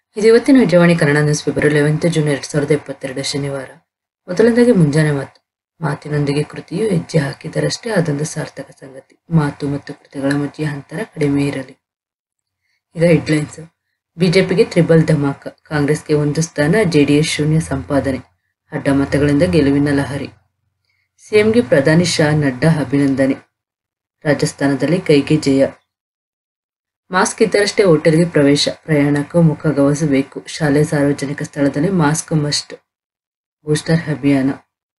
ಇದು ಇವತ್ತಿನ Vijayavani Kannada news paper eleventh June ಎರಡ್ ಸಾವಿರದ ಇಪ್ಪತ್ತೆರಡು ಶನಿವಾರ ಮೊದಲನೇದಾಗಿ ಮುಂಜಾನೆ ಮಾತು ಮಾತಿನೊಂದಿಗೆ ಕೃತಿಯು ಹೆಜ್ಜೆ ಹಾಕಿದರಷ್ಟೇ ಅದೊಂದು ಸಾರ್ಥಕ ಸಂಗತಿ ಮಾತು ಮತ್ತು ಕೃತಿಗಳ ಮಧ್ಯೆ ಅಂತರ ಕಡಿಮೆ ಇರಲಿ ಈಗ ಹೆಡ್ಲೈನ್ಸ್ ಬಿಜೆಪಿಗೆ ತ್ರಿಬಲ್ ಧಮಾಕ ಕಾಂಗ್ರೆಸ್ಗೆ ಒಂದು ಸ್ಥಾನ ಜೆಡಿಎಸ್ ಶೂನ್ಯ ಸಂಪಾದನೆ ಅಡ್ಡ ಮತಗಳಿಂದ ಗೆಲುವಿನ ಲಹರಿ ಸಿಎಂಗೆ ಪ್ರಧಾನಿ ಶಾ ನಡ್ಡಾ ಅಭಿನಂದನೆ ರಾಜಸ್ಥಾನದಲ್ಲಿ ಕೈಗೆ ಜಯ ಮಾಸ್ಕ್ ಇದ್ದರಷ್ಟೇ ಹೋಟೆಲ್ಗೆ ಪ್ರವೇಶ ಪ್ರಯಾಣಕ್ಕೂ ಮುಖಗವಸು ಬೇಕು ಶಾಲೆ ಸಾರ್ವಜನಿಕ ಸ್ಥಳದಲ್ಲಿ ಮಾಸ್ಕ್ ಮಸ್ಟ್ ಬೂಸ್ಟರ್ ಅಭಿಯಾನ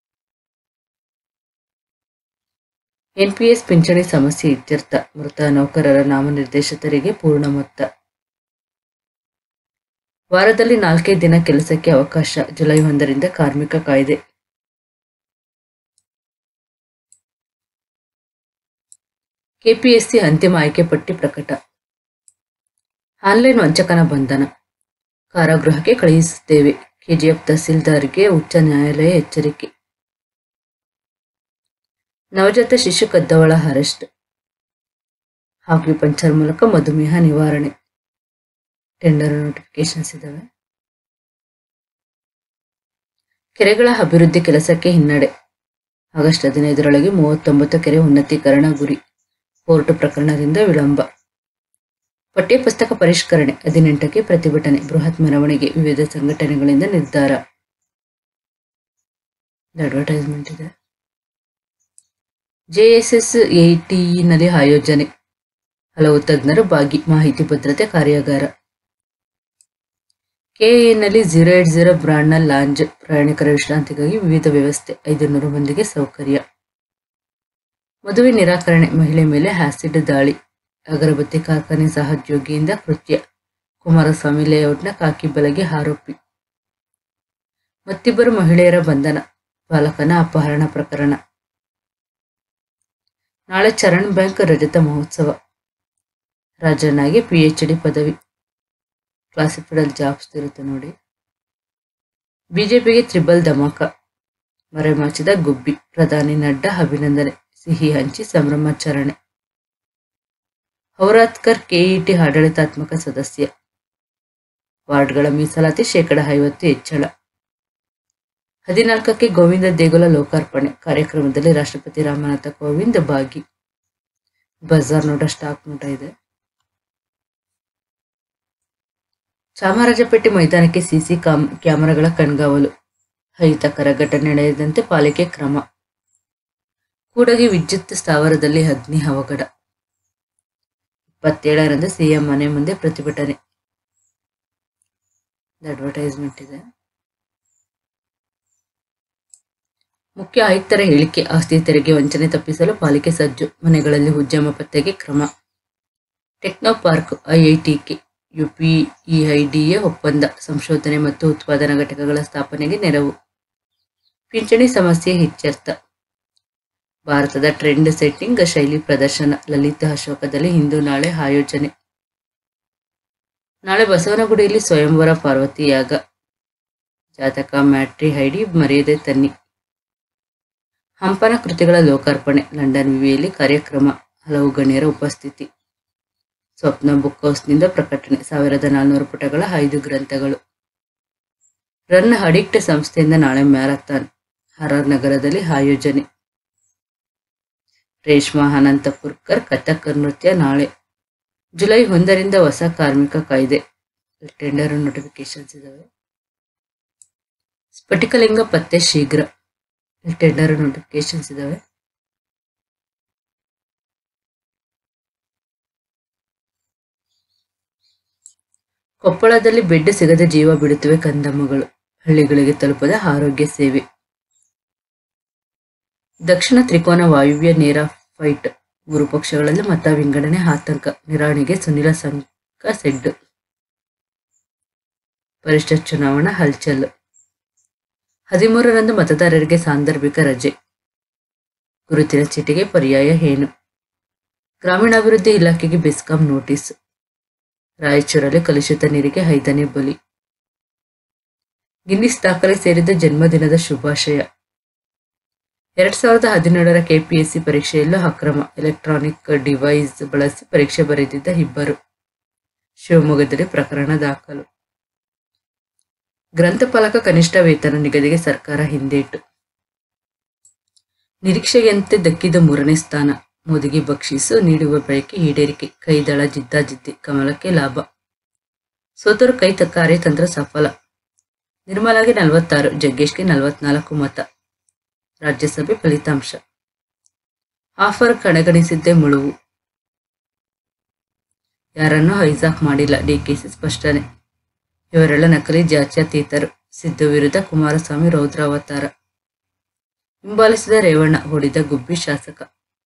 ಎನ್ಪಿಎಸ್ ಪಿಂಚಣಿ ಸಮಸ್ಯೆ ಇತ್ಯರ್ಥ ಮೃತ ನೌಕರರ ನಾಮನಿರ್ದೇಶಿತರಿಗೆ ಪೂರ್ಣ ಮೊತ್ತ ವಾರದಲ್ಲಿ ನಾಲ್ಕೇ ದಿನ ಕೆಲಸಕ್ಕೆ ಅವಕಾಶ ಜುಲೈ ಒಂದರಿಂದ ಕಾರ್ಮಿಕ ಕಾಯ್ದೆ ಕೆಪಿಎಸ್ಸಿ ಅಂತಿಮ ಆಯ್ಕೆ ಪಟ್ಟಿ ಪ್ರಕಟ ಆನ್ಲೈನ್ ವಂಚಕನ ಬಂಧನ ಕಾರಾಗೃಹಕ್ಕೆ ಕಳುಹಿಸುತ್ತೇವೆ ಕೆಜಿಎಫ್ ತಹಸೀಲ್ದಾರ್ಗೆ ಉಚ್ಚ ನ್ಯಾಯಾಲಯ ಎಚ್ಚರಿಕೆ ನವಜಾತ ಶಿಶು ಕದ್ದವಳ ಅರೆಸ್ಟ್ ಹಾಕಿ ಪಂಚರ್ ಮೂಲಕ ಮಧುಮೇಹ ನಿವಾರಣೆ ಟೆಂಡರ್ ನೋಟಿಫಿಕೇಶನ್ಸ್ ಇದಾವೆ ಕೆರೆಗಳ ಅಭಿವೃದ್ಧಿ ಕೆಲಸಕ್ಕೆ ಹಿನ್ನಡೆ ಆಗಸ್ಟ್ ಹದಿನೈದರೊಳಗೆ ಮೂವತ್ತೊಂಬತ್ತು ಕೆರೆ ಉನ್ನತೀಕರಣ ಗುರಿ ಕೋರ್ಟ್ ಪ್ರಕರಣದಿಂದ ವಿಳಂಬ ಪಠ್ಯಪುಸ್ತಕ ಪರಿಷ್ಕರಣೆ ಹದಿನೆಂಟಕ್ಕೆ ಪ್ರತಿಭಟನೆ ಬೃಹತ್ ಮೆರವಣಿಗೆ ವಿವಿಧ ಸಂಘಟನೆಗಳಿಂದ ನಿರ್ಧಾರ ಅಡ್ವರ್ಟೈಸ್ಮೆಂಟ್ ಇದೆ ಜೆಎಸ್ಎಸ್ ನಲ್ಲಿ ಆಯೋಜನೆ ಹಲವು ತಜ್ಞರು ಭಾಗಿ ಮಾಹಿತಿ ಭದ್ರತೆ ಕಾರ್ಯಾಗಾರ ಕೆಎನಲ್ಲಿ ಜೀರೋ ಏಟ್ ಜೀರೋ ಬ್ರಾಂಡ್ನ ಲಾಂಜ್ ಪ್ರಯಾಣಿಕರ ವಿಶ್ರಾಂತಿಗಾಗಿ ವಿವಿಧ ವ್ಯವಸ್ಥೆ ಐದುನೂರು ಮಂದಿಗೆ ಸೌಕರ್ಯ ಮದುವೆ ನಿರಾಕರಣೆ ಮಹಿಳೆ ಮೇಲೆ ಆಸಿಡ್ ದಾಳಿ ಅಗರಬತ್ತಿ ಕಾರ್ಖಾನೆ ಸಹೋದ್ಯೋಗಿಯಿಂದ ಕೃತ್ಯ ಕುಮಾರಸ್ವಾಮಿ ಲೇಔಟ್ನ ಕಾಕಿಬಲಗೆ ಆರೋಪಿ ಮತ್ತಿಬ್ಬರು ಮಹಿಳೆಯರ ಬಂಧನ ಬಾಲಕನ ಅಪಹರಣ ಪ್ರಕರಣ ನಾಳೆ ಚರಣ್ ಬ್ಯಾಂಕ್ ರಜತ ಮಹೋತ್ಸವ ರಾಜಣ್ಣಗೆ ಪಿಎಚ್ ಡಿ ಪದವಿ ಕ್ಲಾಸಿಫೈಡ್ ಜಾಬ್ಸ್ ಇರುತ್ತೆ ನೋಡಿ ಬಿಜೆಪಿಗೆ ತ್ರಿಬಲ್ ಧಮಾಕ ಮರೆಮಾಚಿದ ಗುಬ್ಬಿ ಪ್ರಧಾನಿ ನಡ್ಡಾ ಅಭಿನಂದನೆ ಸಿಹಿ ಹಂಚಿ ಸಂಭ್ರಮಾಚರಣೆ ಔರಾದ್ಕರ್ ಕೆಇಟಿ ಆಡಳಿತಾತ್ಮಕ ಸದಸ್ಯ ವಾರ್ಡ್ಗಳ ಮೀಸಲಾತಿ ಶೇಕಡ ಐವತ್ತು ಹೆಚ್ಚಳ ಹದಿನಾಲ್ಕಕ್ಕೆ ಗೋವಿಂದ ದೇಗುಲ ಲೋಕಾರ್ಪಣೆ ಕಾರ್ಯಕ್ರಮದಲ್ಲಿ ರಾಷ್ಟ್ರಪತಿ ರಾಮನಾಥ ಕೋವಿಂದ್ ಭಾಗಿ ಬಜಾರ್ ನೋಟ ಸ್ಟಾಕ್ ನೋಟ ಇದೆ ಚಾಮರಾಜಪೇಟೆ ಮೈದಾನಕ್ಕೆ ಸಿಸಿ ಕಾಮ್ ಕ್ಯಾಮೆರಾಗಳ ಕಣ್ಗಾವಲು ಅಹಿತಕರ ಘಟನೆ ನಡೆಯದಂತೆ ಪಾಲಿಕೆ ಕ್ರಮ ಕೂಡಗಿ ವಿದ್ಯುತ್ ಸ್ಥಾವರದಲ್ಲಿ ಅಗ್ನಿ ಅವಘಡ ಇಪ್ಪತ್ತೇಳರಂದು ಸಿಎಂ ಮನೆ ಮುಂದೆ ಪ್ರತಿಭಟನೆ ಅಡ್ವರ್ಟೈಸ್ಮೆಂಟ್ ಇದೆ ಮುಖ್ಯ ಆಯುಕ್ತರ ಹೇಳಿಕೆ ಆಸ್ತಿ ತೆರಿಗೆ ವಂಚನೆ ತಪ್ಪಿಸಲು ಪಾಲಿಕೆ ಸಜ್ಜು ಮನೆಗಳಲ್ಲಿ ಉದ್ಯಮ ಪತ್ತೆಗೆ ಕ್ರಮ ಟೆಕ್ನೋ ಪಾರ್ಕ್ ಐಐಟಿಕೆ ಯುಪಿಇಐಡಿಎ ಒಪ್ಪಂದ ಸಂಶೋಧನೆ ಮತ್ತು ಉತ್ಪಾದನಾ ಘಟಕಗಳ ಸ್ಥಾಪನೆಗೆ ನೆರವು ಪಿಂಚಣಿ ಸಮಸ್ಯೆ ಇತ್ಯರ್ಥ ಭಾರತದ ಟ್ರೆಂಡ್ ಸೆಟ್ಟಿಂಗ್ ಶೈಲಿ ಪ್ರದರ್ಶನ ಲಲಿತ ಅಶೋಕದಲ್ಲಿ ಇಂದು ನಾಳೆ ಆಯೋಜನೆ ನಾಳೆ ಬಸವನಗುಡಿಯಲ್ಲಿ ಸ್ವಯಂವರ ಪಾರ್ವತಿ ಯಾಗ ಜಾತಕ ಮ್ಯಾಟ್ರಿ ಐಡಿ ಮರೆಯದೆ ತನ್ನಿ ಹಂಪನ ಕೃತಿಗಳ ಲೋಕಾರ್ಪಣೆ ಲಂಡನ್ ವಿವಿಯಲ್ಲಿ ಕಾರ್ಯಕ್ರಮ ಹಲವು ಗಣ್ಯರ ಉಪಸ್ಥಿತಿ ಸ್ವಪ್ನ ಬುಕ್ ಹೌಸ್ನಿಂದ ಪ್ರಕಟಣೆ ಸಾವಿರದ ನಾಲ್ನೂರು ಪುಟಗಳ ಐದು ಗ್ರಂಥಗಳು ರನ್ ಅಡಿಕ್ಟ್ ಸಂಸ್ಥೆಯಿಂದ ನಾಳೆ ಮ್ಯಾರಥಾನ್ ಆರ್ಆರ್ ನಗರದಲ್ಲಿ ಆಯೋಜನೆ ರೇಷ್ಮಾ ಅನಂತಪುರ್ಕರ್ ಕಥಕ್ ನೃತ್ಯ ನಾಳೆ ಜುಲೈ ಒಂದರಿಂದ ಹೊಸ ಕಾರ್ಮಿಕ ಕಾಯ್ದೆ ಟೆಂಡರ್ ನೋಟಿಫಿಕೇಶನ್ಸ್ ಇದಾವೆ ಸ್ಫಟಿಕಲಿಂಗ ಪತ್ತೆ ಶೀಘ್ರ ಟೆಂಡರ್ ನೋಟಿಫಿಕೇಶನ್ಸ್ ಇದಾವೆ ಕೊಪ್ಪಳದಲ್ಲಿ ಬೆಡ್ ಸಿಗದೆ ಜೀವ ಬಿಡುತ್ತವೆ ಕಂದಮ್ಮಗಳು ಹಳ್ಳಿಗಳಿಗೆ ತಲುಪದ ಆರೋಗ್ಯ ಸೇವೆ ದಕ್ಷಿಣ ತ್ರಿಕೋನ ವಾಯುವ್ಯ ನೇರ ಫೈಟ್ ಮೂರು ಪಕ್ಷಗಳಲ್ಲಿ ಮತ ವಿಂಗಡಣೆ ಆತಂಕ ನಿರಾಣಿಗೆ ಸುನಿಲ ಸಂಕ ಸೆಡ್ ಪರಿಷತ್ ಚುನಾವಣಾ ಹಲ್ಚಲ್ ಹದಿಮೂರರಂದು ಮತದಾರರಿಗೆ ಸಾಂದರ್ಭಿಕ ರಜೆ ಗುರುತಿನ ಚೀಟಿಗೆ ಪರ್ಯಾಯ ಏನು ಗ್ರಾಮೀಣಾಭಿವೃದ್ಧಿ ಇಲಾಖೆಗೆ ಬೆಸ್ಕಾಂ ನೋಟಿಸ್ ರಾಯಚೂರಲ್ಲಿ ಕಲುಷಿತ ನೀರಿಗೆ ಐದನೇ ಬಲಿ ಗಿನ್ನಿಸ್ ದಾಖಲೆ ಸೇರಿದ ಜನ್ಮದಿನದ ಶುಭಾಶಯ ಎರಡ್ ಸಾವಿರದ ಹದಿನೇಳರ ಕೆಪಿಎಸ್ಸಿ ಪರೀಕ್ಷೆಯಲ್ಲೂ ಅಕ್ರಮ ಎಲೆಕ್ಟ್ರಾನಿಕ್ ಡಿವೈಸ್ ಬಳಸಿ ಪರೀಕ್ಷೆ ಬರೆದಿದ್ದ ಇಬ್ಬರು ಶಿವಮೊಗ್ಗದಲ್ಲಿ ಪ್ರಕರಣ ದಾಖಲು ಗ್ರಂಥಪಾಲಕ ಕನಿಷ್ಠ ವೇತನ ನಿಗದಿಗೆ ಸರ್ಕಾರ ಹಿಂದೇಟು ನಿರೀಕ್ಷೆಯಂತೆ ದಕ್ಕಿದ ಮೂರನೇ ಸ್ಥಾನ ಮೋದಿಗೆ ಬಕ್ಷೀಸು ನೀಡುವ ಬಯಕೆ ಈಡೇರಿಕೆ ಕೈದಳ ಜಿದ್ದಾಜಿದ್ದಿ ಕಮಲಕ್ಕೆ ಲಾಭ ಸೋತರು ಕೈ ತ- ಕಾರ್ಯತಂತ್ರ ಸಫಲ ನಿರ್ಮಲಾಗೆ ನಲವತ್ತಾರು ಜಗ್ಗೇಶ್ಗೆ ನಲವತ್ನಾಲ್ಕು ಮತ ರಾಜ್ಯಸಭೆ ಫಲಿತಾಂಶ ಆಫರ್ ಕಡೆಗಣಿಸಿದ್ದೇ ಮುಳುವು ಯಾರನ್ನೂ ಹೈಜಾಕ್ ಮಾಡಿಲ್ಲ ಡಿಕೆಸಿ ಸ್ಪಷ್ಟನೆ ಇವರೆಲ್ಲ ನಕಲಿ ಜಾತ್ಯತೀತರು ಸಿದ್ದು ವಿರುದ್ಧ ಕುಮಾರಸ್ವಾಮಿ ರೌದ್ರಾವತಾರ ಹಿಂಬಾಲಿಸಿದ ರೇವಣ್ಣ ಹೊಡಿದ ಗುಬ್ಬಿ ಶಾಸಕ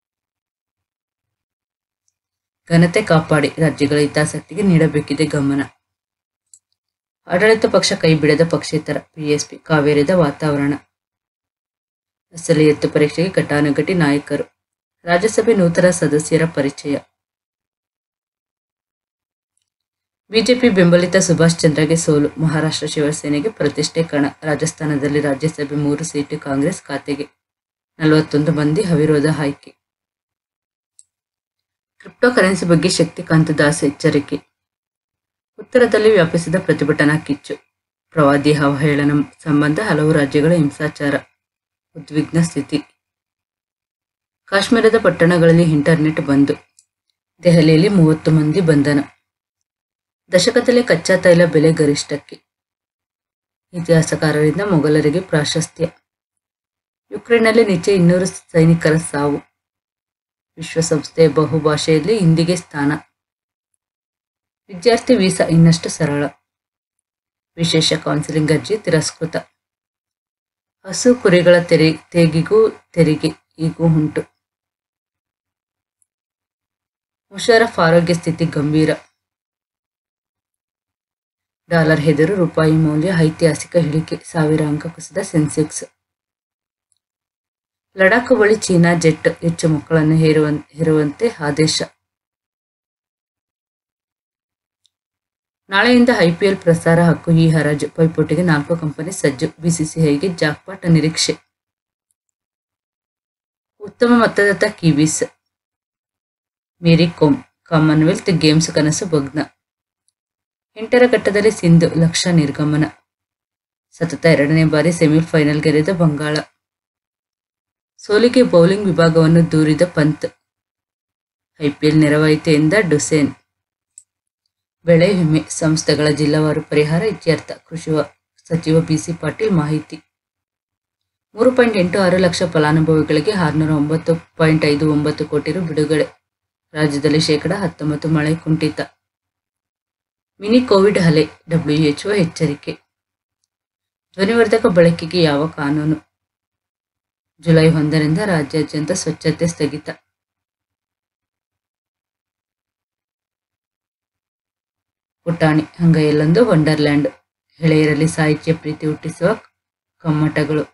ಘನತೆ ಕಾಪಾಡಿ ರಾಜ್ಯಗಳ ಹಿತಾಸಕ್ತಿಗೆ ನೀಡಬೇಕಿದೆ ಗಮನ ಆಡಳಿತ ಪಕ್ಷ ಕೈಬಿಡದ ಪಕ್ಷೇತರ ಬಿಎಸ್ಪಿ ಕಾವೇರಿದ ವಾತಾವರಣ ಅಸಲಿ ಎತ್ತು ಪರೀಕ್ಷೆಗೆ ಘಟಾನುಘಟಿ ನಾಯಕರು ರಾಜ್ಯಸಭೆ ನೂತನ ಸದಸ್ಯರ ಪರಿಚಯ ಬಿಜೆಪಿ ಬೆಂಬಲಿತ ಸುಭಾಷ್ ಚಂದ್ರಗೆ ಸೋಲು ಮಹಾರಾಷ್ಟ್ರ ಶಿವಸೇನೆಗೆ ಪ್ರತಿಷ್ಠೆ ಕಣ ರಾಜಸ್ಥಾನದಲ್ಲಿ ರಾಜ್ಯಸಭೆ ಮೂರು ಸೀಟು ಕಾಂಗ್ರೆಸ್ ಖಾತೆಗೆ ನಲವತ್ತೊಂದು ಮಂದಿ ಅವಿರೋಧ ಆಯ್ಕೆ ಕ್ರಿಪ್ಟೋ ಕರೆನ್ಸಿ ಬಗ್ಗೆ ಶಕ್ತಿಕಾಂತ ದಾಸ್ ಎಚ್ಚರಿಕೆ ಉತ್ತರದಲ್ಲಿ ವ್ಯಾಪಿಸಿದ ಪ್ರತಿಭಟನಾ ಕಿಚ್ಚು ಪ್ರವಾದಿ ಅವಹೇಳನ ಸಂಬಂಧ ಹಲವು ರಾಜ್ಯಗಳ ಹಿಂಸಾಚಾರ ಉದ್ವಿಗ್ನ ಸ್ಥಿತಿ ಕಾಶ್ಮೀರದ ಪಟ್ಟಣಗಳಲ್ಲಿ ಇಂಟರ್ನೆಟ್ ಬಂದು ದೆಹಲಿಯಲ್ಲಿ ಮೂವತ್ತು ಮಂದಿ ಬಂಧನ ದಶಕದಲ್ಲಿ ಕಚ್ಚಾ ತೈಲ ಬೆಲೆ ಗರಿಷ್ಠಕ್ಕೆ ಇತಿಹಾಸಕಾರರಿಂದ ಮೊಘಲರಿಗೆ ಪ್ರಾಶಸ್ತ್ಯ ಯುಕ್ರೇನ್ನಲ್ಲಿ ನಿತ್ಯ ಇನ್ನೂರು ಸೈನಿಕರ ಸಾವು ವಿಶ್ವಸಂಸ್ಥೆಯ ಬಹುಭಾಷೆಯಲ್ಲಿ ಹಿಂದಿಗೆ ಸ್ಥಾನ ವಿದ್ಯಾರ್ಥಿ ವೀಸಾ ಇನ್ನಷ್ಟು ಸರಳ ವಿಶೇಷ ಕೌನ್ಸಿಲಿಂಗ್ ಅರ್ಜಿ ತಿರಸ್ಕೃತ ಹಸು ಕುರಿಗಳ ತೆರೆ ತೇಗಿಗೂ ತೆರಿಗೆ ಈಗೂ ಉಂಟು ಮುಷರಫ್ ಆರೋಗ್ಯ ಸ್ಥಿತಿ ಗಂಭೀರ ಡಾಲರ್ ಹೆದರು ರೂಪಾಯಿ ಮೌಲ್ಯ ಐತಿಹಾಸಿಕ ಇಳಿಕೆ ಸಾವಿರ ಅಂಕ ಕುಸಿದ ಸೆನ್ಸೆಕ್ಸ್ ಲಡಾಖ್ ಬಳಿ ಚೀನಾ ಜೆಟ್ ಹೆಚ್ಚು ಮಕ್ಕಳನ್ನು ಹೇರುವ ಹೇರುವಂತೆ ಆದೇಶ ನಾಳೆಯಿಂದ ಐಪಿಎಲ್ ಪ್ರಸಾರ ಹಕ್ಕು ಈ ಹರಾಜು ಪೈಪೋಟಿಗೆ ನಾಲ್ಕು ಕಂಪನಿ ಸಜ್ಜು ಬಿಸಿಸಿಐಗೆ ಜಾಕ್ಪಾಟ್ ನಿರೀಕ್ಷೆ ಉತ್ತಮ ಮತದಾತ Kiwis Mary Kom Commonwealth Games ಕನಸು ಭಗ್ನ ಎಂಟರ ಘಟ್ಟದಲ್ಲಿ ಸಿಂಧು ಲಕ್ಷ ನಿರ್ಗಮನ ಸತತ ಎರಡನೇ ಬಾರಿ ಸೆಮಿಫೈನಲ್ ಗೆರೆದ ಬಂಗಾಳ ಸೋಲಿಗೆ ಬೌಲಿಂಗ್ ವಿಭಾಗವನ್ನು ದೂರಿದ ಪಂತ್ ಐಪಿಎಲ್ ನೆರವಾಯಿತೆಯಿಂದ ಡುಸೇನ್ ಬೆಳೆ ವಿಮೆ ಸಂಸ್ಥೆಗಳ ಜಿಲ್ಲಾವಾರು ಪರಿಹಾರ ಇತ್ಯರ್ಥ ಕೃಷಿ ವ- ಸಚಿವ ಬಿಸಿ ಪಾಟೀಲ್ ಮಾಹಿತಿ ಮೂರು ಪಾಯಿಂಟ್ ಎಂಟು ಆರು ಲಕ್ಷ ಫಲಾನುಭವಿಗಳಿಗೆ ಆರುನೂರ ಒಂಬತ್ತು ಪಾಯಿಂಟ್ ಐದು ಒಂಬತ್ತು ಕೋಟಿ ರು ಬಿಡುಗಡೆ ರಾಜ್ಯದಲ್ಲಿ ಶೇಕಡ ಹತ್ತೊಂಬತ್ತು ಮಳೆ ಕುಂಠಿತ ಮಿನಿ ಕೋವಿಡ್ ಅಲೆ ಡಬ್ಲ್ಯೂಎಚ್ಒ ಎಚ್ಚರಿಕೆ ಧ್ವನಿವರ್ಧಕ ಬಳಕೆಗೆ ಯಾವ ಕಾನೂನು ಜುಲೈ ಒಂದರಿಂದ ರಾಜ್ಯಾದ್ಯಂತ ಸ್ವಚ್ಛತೆ ಸ್ಥಗಿತ ಪುಟಾಣಿ ಹಂಗೈಯಲ್ಲೊಂದು ವಂಡರ್ಲ್ಯಾಂಡ್ ಎಳೆಯರಲ್ಲಿ ಸಾಹಿತ್ಯ ಪ್ರೀತಿ ಹುಟ್ಟಿಸುವ ಕಮ್ಮಟಗಳು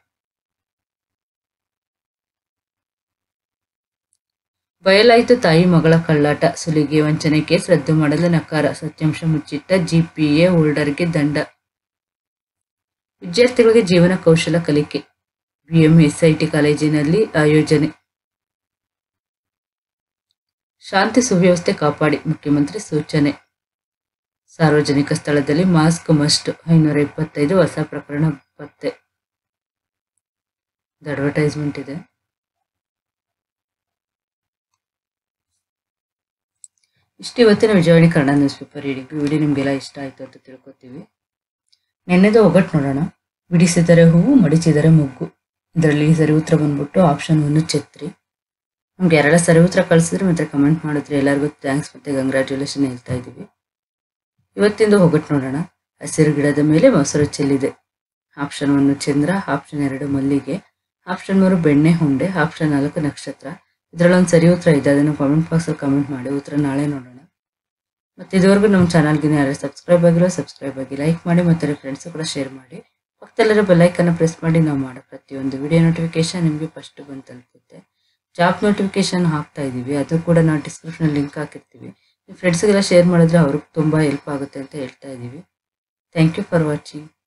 ಬಯಲಾಯಿತು ತಾಯಿ ಮಗಳ ಕಳ್ಳಾಟ ಸುಲಿಗೆ ವಂಚನೆ ಕೇಸ್ ರದ್ದು ಮಾಡಲು ನಕಾರ ಸತ್ಯಾಂಶ ಮುಚ್ಚಿಟ್ಟ ಜಿಪಿಎ ಹೋಲ್ಡರ್ಗೆ ದಂಡ ವಿದ್ಯಾರ್ಥಿಗಳಿಗೆ ಜೀವನ ಕೌಶಲ ಕಲಿಕೆ ಬಿಎಂಎಸ್ಐಟಿ ಕಾಲೇಜಿನಲ್ಲಿ ಆಯೋಜನೆ ಶಾಂತಿ ಸುವ್ಯವಸ್ಥೆ ಕಾಪಾಡಿ ಮುಖ್ಯಮಂತ್ರಿ ಸೂಚನೆ ಸಾರ್ವಜನಿಕ ಸ್ಥಳದಲ್ಲಿ ಮಾಸ್ಕ್ ಮಸ್ಟ್ ಐನೂರ ಇಪ್ಪತ್ತೈದು ಹೊಸ ಪ್ರಕರಣ ಪತ್ತೆ ಅಡ್ವರ್ಟೈಸ್ಮೆಂಟ್ ಇದೆ ಇಷ್ಟು ಇವತ್ತಿನ Vijayavani Kannada news paper reading video ನಿಮಗೆಲ್ಲ ಇಷ್ಟ ಆಯಿತು ಅಂತ ತಿಳ್ಕೊತೀವಿ ನೆನ್ನೆದು ಒಗಟ್ಟು ನೋಡೋಣ ಬಿಡಿಸಿದರೆ ಹೂವು ಮಡಿಸಿದರೆ ಮುಗ್ಗು ಇದರಲ್ಲಿ ಸರಿ ಉತ್ತರ ಬಂದ್ಬಿಟ್ಟು ಆಪ್ಷನ್ ಒಂದು ಛತ್ರಿ ನಮ್ಗೆ ಯಾರೆಲ್ಲ ಸರಿ ಉತ್ತರ ಕಳಿಸಿದ್ರೆ ಮತ್ತೆ ಕಮೆಂಟ್ ಮಾಡಿದ್ರೆ ಎಲ್ಲರಿಗೂ ಥ್ಯಾಂಕ್ಸ್ ಮತ್ತೆ ಕಂಗ್ರ್ಯಾಚುಲೇಷನ್ ಹೇಳ್ತಾ ಇದ್ದೀವಿ ಇವತ್ತಿಂದು ಒಗಟ್ಟು ನೋಡೋಣ ಹಸಿರು ಗಿಡದ ಮೇಲೆ ಮೊಸರು ಚೆಲ್ಲಿದೆ ಆಪ್ಷನ್ ಒಂದು ಚಂದ್ರ ಆಪ್ಷನ್ ಎರಡು ಮಲ್ಲಿಗೆ ಆಪ್ಷನ್ ಮೂರು ಬೆಣ್ಣೆ ಹುಂಡೆ ಆಪ್ಷನ್ ನಾಲ್ಕು ನಕ್ಷತ್ರ ಇದರಲ್ಲೊಂದು ಸರಿ ಉತ್ತರ ಇದೆ ಅದನ್ನು ಕಾಮೆಂಟ್ ಬಾಕ್ಸಲ್ಲಿ ಕಮೆಂಟ್ ಮಾಡಿ ಉತ್ತರ ನಾಳೆ ನೋಡೋಣ ಮತ್ತೆ ಇದುವರೆಗೂ ನಮ್ಮ ಚಾನಲ್ಗೆ ಯಾರು ಸಬ್ಸ್ಕ್ರೈಬ್ ಆಗಿಲ್ಲ ಸಬ್ಸ್ಕ್ರೈಬ್ ಆಗಿ ಲೈಕ್ ಮಾಡಿ ಮತ್ತು ಫ್ರೆಂಡ್ಸ್ ಕೂಡ ಶೇರ್ ಮಾಡಿ ಪಕ್ಕದಲ್ಲಿರೋ ಬೆಲ್ಲೈಕನ್ನು ಪ್ರೆಸ್ ಮಾಡಿ ನಾವು ಮಾಡೋ ಪ್ರತಿಯೊಂದು ವಿಡಿಯೋ ನೋಟಿಫಿಕೇಶನ್ ನಿಮಗೆ ಫಸ್ಟ್ ಬಂದು ತಲುಪುತ್ತೆ ಜಾಬ್ ನೋಟಿಫಿಕೇಶನ್ ಹಾಕ್ತಾ ಇದ್ದೀವಿ ಅದು ಕೂಡ ನಾವು ಡಿಸ್ಕ್ರಿಪ್ಷನ್ ಲಿಂಕ್ ಹಾಕಿರ್ತೀವಿ ನಿಮ್ಮ ಫ್ರೆಂಡ್ಸ್ಗೆಲ್ಲ ಶೇರ್ ಮಾಡಿದ್ರೆ ಅವ್ರಿಗೆ ತುಂಬ ಹೆಲ್ಪ್ ಆಗುತ್ತೆ ಅಂತ ಹೇಳ್ತಾ ಇದ್ದೀವಿ ಥ್ಯಾಂಕ್ ಯು ಫಾರ್ ವಾಚಿಂಗ್